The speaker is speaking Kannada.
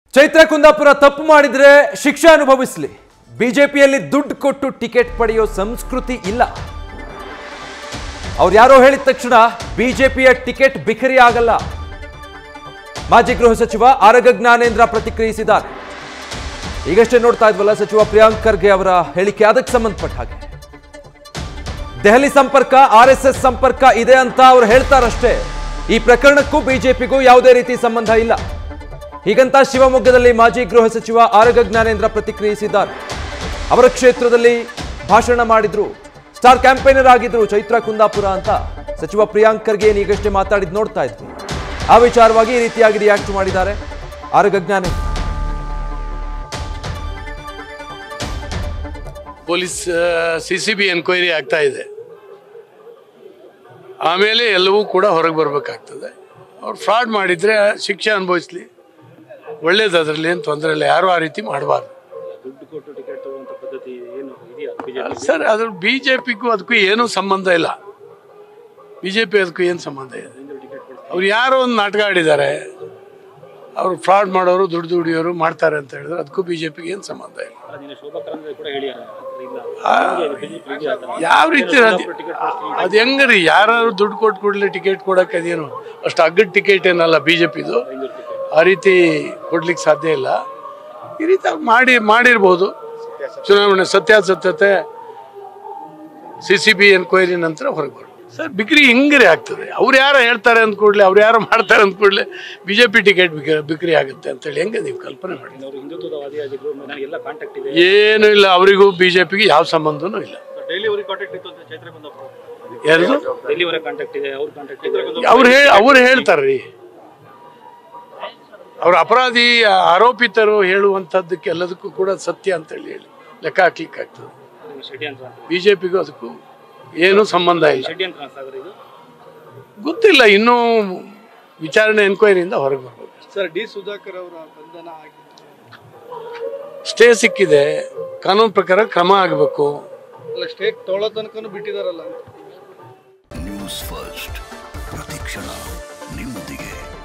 ಚೈತ್ರ ಕುಂದಾಪುರ ತಪ್ಪು ಮಾಡಿದ್ರೆ ಶಿಕ್ಷೆ ಅನುಭವಿಸ್ಲಿ ಬಿಜೆಪಿಯಲ್ಲಿ ದುಡ್ಡು ಕೊಟ್ಟು ಟಿಕೆಟ್ ಪಡೆಯೋ ಸಂಸ್ಕೃತಿ ಇಲ್ಲ ಅವ್ರು ಯಾರೋ ಹೇಳಿದ ತಕ್ಷಣ ಬಿಜೆಪಿಯ ಟಿಕೆಟ್ ಬಿಕರಿ ಆಗಲ್ಲ ಮಾಜಿ ಗೃಹ ಸಚಿವ ಆರಗ ಜ್ಞಾನೇಂದ್ರ ಪ್ರತಿಕ್ರಿಯಿಸಿದ್ದಾರೆ ಈಗಷ್ಟೇ ನೋಡ್ತಾ ಇದ್ವಲ್ಲ ಸಚಿವ ಪ್ರಿಯಾಂಕ್ ಖರ್ಗೆ ಅವರ ಹೇಳಿಕೆ ಅದಕ್ಕೆ ಸಂಬಂಧಪಟ್ಟ ಹಾಗೆ ದೆಹಲಿ ಸಂಪರ್ಕ ಆರ್ ಎಸ್ ಎಸ್ ಸಂಪರ್ಕ ಇದೆ ಅಂತ ಅವ್ರು ಹೇಳ್ತಾರಷ್ಟೇ ಈ ಪ್ರಕರಣಕ್ಕೂ ಬಿಜೆಪಿಗೂ ಯಾವುದೇ ರೀತಿ ಸಂಬಂಧ ಇಲ್ಲ ಹೀಗಂತ ಶಿವಮೊಗ್ಗದಲ್ಲಿ ಮಾಜಿ ಗೃಹ ಸಚಿವ ಆರಗ ಜ್ಞಾನೇಂದ್ರ ಪ್ರತಿಕ್ರಿಯಿಸಿದ್ದಾರೆ ಅವರ ಕ್ಷೇತ್ರದಲ್ಲಿ ಭಾಷಣ ಮಾಡಿದ್ರು ಸ್ಟಾರ್ ಕ್ಯಾಂಪೇನರ್ ಆಗಿದ್ರು ಚೈತ್ರ ಕುಂದಾಪುರ ಅಂತ ಸಚಿವ ಪ್ರಿಯಾಂಕ್ ಖರ್ಗೆ ಏನ್ ಈಗಷ್ಟೇ ಮಾತಾಡಿದ್ ನೋಡ್ತಾ ಇದ್ವಿ ಆ ವಿಚಾರವಾಗಿ ಈ ರೀತಿಯಾಗಿ ರಿಯಾಕ್ಟ್ ಮಾಡಿದ್ದಾರೆ Araga Jnanendra police C C B enquiry ಆಗ್ತಾ ಇದೆ ಆಮೇಲೆ ಎಲ್ಲವೂ ಕೂಡ ಹೊರಗೆ ಬರಬೇಕಾಗ್ತದೆ ಅವ್ರು ಫ್ರಾಡ್ ಮಾಡಿದರೆ ಶಿಕ್ಷೆ ಅನುಭವಿಸ್ಲಿ ಒಳ್ಳೇದು ಅದರಲ್ಲಿ ಏನು ತೊಂದರೆ ಇಲ್ಲ ಯಾರು ಆ ರೀತಿ ಮಾಡಬಾರ್ದು ದುಡ್ಡು ಕೊಟ್ಟು ಟಿಕೆಟ್ ತಗೊಳ್ಳುವಂತ ಪದ್ಧತಿ ಏನು ಇದೆಯಾ ಬಿಜೆಪಿ ಸರ್ ಅದ್ರ ಬಿ ಜೆ ಪಿಗೂ ಅದಕ್ಕೂ ಏನೂ ಸಂಬಂಧ ಇಲ್ಲ ಬಿ ಜೆ ಪಿ ಅದಕ್ಕೂ ಏನು ಸಂಬಂಧ ಇದೆ ಅವ್ರು ಯಾರೋ ಒಂದು ನಾಟಕ ಆಡಿದ್ದಾರೆ ಅವರು ಫ್ರಾಡ್ ಮಾಡೋರು ದುಡ್ಡು ದುಡಿಯೋರು ಮಾಡ್ತಾರೆ ಅಂತ ಹೇಳಿದ್ರೆ ಅದಕ್ಕೂ ಬಿ ಜೆ ಪಿಗೆ ಏನು ಸಂಬಂಧ ಇಲ್ಲ ನಿನ್ನೆ ಶೋಭಾ ಕರಂದ್ರೆ ಕೂಡ ಹೇಳಿದ್ದಾರೆ ಇಲ್ಲ ಆ, ಬಿಜೆಪಿ ಇದೆಯಾ ಅಂತ. ಯಾವ ರೀತಿ ಅದು ಹೆಂಗ್ರಿ ಯಾರು ದುಡ್ಡು ಕೊಟ್ಟು ಕೂಡಲೇ ಟಿಕೆಟ್ ಕೊಡಕ್ಕೆ ಅದೇನು ಅಷ್ಟು ಅಗ್ಗದ ಟಿಕೆಟ್ ಏನಲ್ಲ ಬಿ ಜೆ ಪಿದು ಆ ರೀತಿ ಕೊಡ್ಲಿಕ್ಕೆ ಸಾಧ್ಯ ಇಲ್ಲ ಈ ರೀತಿ ಅವ್ರು ಮಾಡಿ ಮಾಡಿರ್ಬೋದು ಚುನಾವಣೆ ಸತ್ಯಾಸತ್ಯತೆ ಸಿ ಸಿ ಬಿ ಎನ್ಕ್ವೈರಿ ನಂತರ ಹೊರಗೆ ಬರೋದು ಸರ್ ಬಿಕ್ರಿ ಹೆಂಗ್ರಿ ಆಗ್ತದೆ ಅವ್ರು ಯಾರೋ ಹೇಳ್ತಾರೆ ಅಂದ ಕೂಡಲೇ ಅವ್ರು ಯಾರೋ ಮಾಡ್ತಾರೆ ಅಂದ ಕೂಡಲೇ ಬಿ ಜೆ ಪಿ ಟಿಕೆಟ್ ಬಿಕ್ರಿ ಆಗುತ್ತೆ ಅಂತೇಳಿ ಹೆಂಗೆ ನೀವು ಕಲ್ಪನೆ ಮಾಡಿ ಅವರು ಹಿಂದುತ್ವವಾದಿ ಆಗಿದ್ರು ನನಗೆ ಎಲ್ಲ ಕಾಂಟ್ಯಾಕ್ಟ್ ಇದೆ ಏನೂ ಇಲ್ಲ ಅವರಿಗೂ ಬಿ ಜೆ ಪಿಗೆ ಯಾವ ಸಂಬಂಧನೂ ಇಲ್ಲ ಡೈಲಿ ಅವ್ರಿಗೆ ಕಾಂಟ್ಯಾಕ್ಟ್ ಇತ್ತು ಅಂತ ಚೈತ್ರ ಕುಂದಾಪುರ ಯಾರ್ದು ಡೆಲ್ಲಿ ಅವರ ಕಾಂಟ್ಯಾಕ್ಟ್ ಇದೆ ಅವ್ರ ಕಾಂಟ್ಯಾಕ್ಟ್ ಇದೆ ಅವ್ರು ಹೇಳಿ ಅವ್ರು ಹೇಳ್ತಾರ್ರಿ ಅವ್ರ ಅಪರಾಧಿ ಆರೋಪಿತರು ಹೇಳುವಂಥದ್ದಕ್ಕೆ ಎಲ್ಲದಕ್ಕೂ ಕೂಡ ಸತ್ಯ ಅಂತೇಳಿ ಹೇಳಿ ಲೆಕ್ಕ ಹಾಕ್ಲಿಕ್ಕೆ ಆಗ್ತದೆ ಷಡ್ಯಂತ್ರ ಅಂತ ಬಿ ಜೆ ಪಿಗೂ ಅದಕ್ಕೂ ಏನೂ ಸಂಬಂಧ ಇಲ್ಲ ಷಡ್ಯಂತ್ರ ಸಾಗರ್ ಇದು ಗೊತ್ತಿಲ್ಲ ಇನ್ನೂ ವಿಚಾರಣೆ ಎನ್ಕ್ವೈರಿಯಿಂದ ಹೊರಗೆ ಬರ್ಬೇಕು ಸರ್ ಡಿ ಸುಧಾಕರ್ ಅವರ ಬಂಧನ ಆಗಿದೆ ಸ್ಟೇ ಸಿಕ್ಕಿದೆ ಕಾನೂನು ಪ್ರಕಾರ ಕ್ರಮ ಆಗಬೇಕು ಅಲ್ಲ ಸ್ಟೇಟ್ ತೊಗೊಳ್ಳೋ ತನಕನೂ ಬಿಟ್ಟಿದಾರಲ್ಲ ಅಂತ ನ್ಯೂಸ್ ಫಸ್ಟ್ ಪ್ರತಿಕ್ಷಣ ನಿಮ್ಮೊಂದಿಗೆ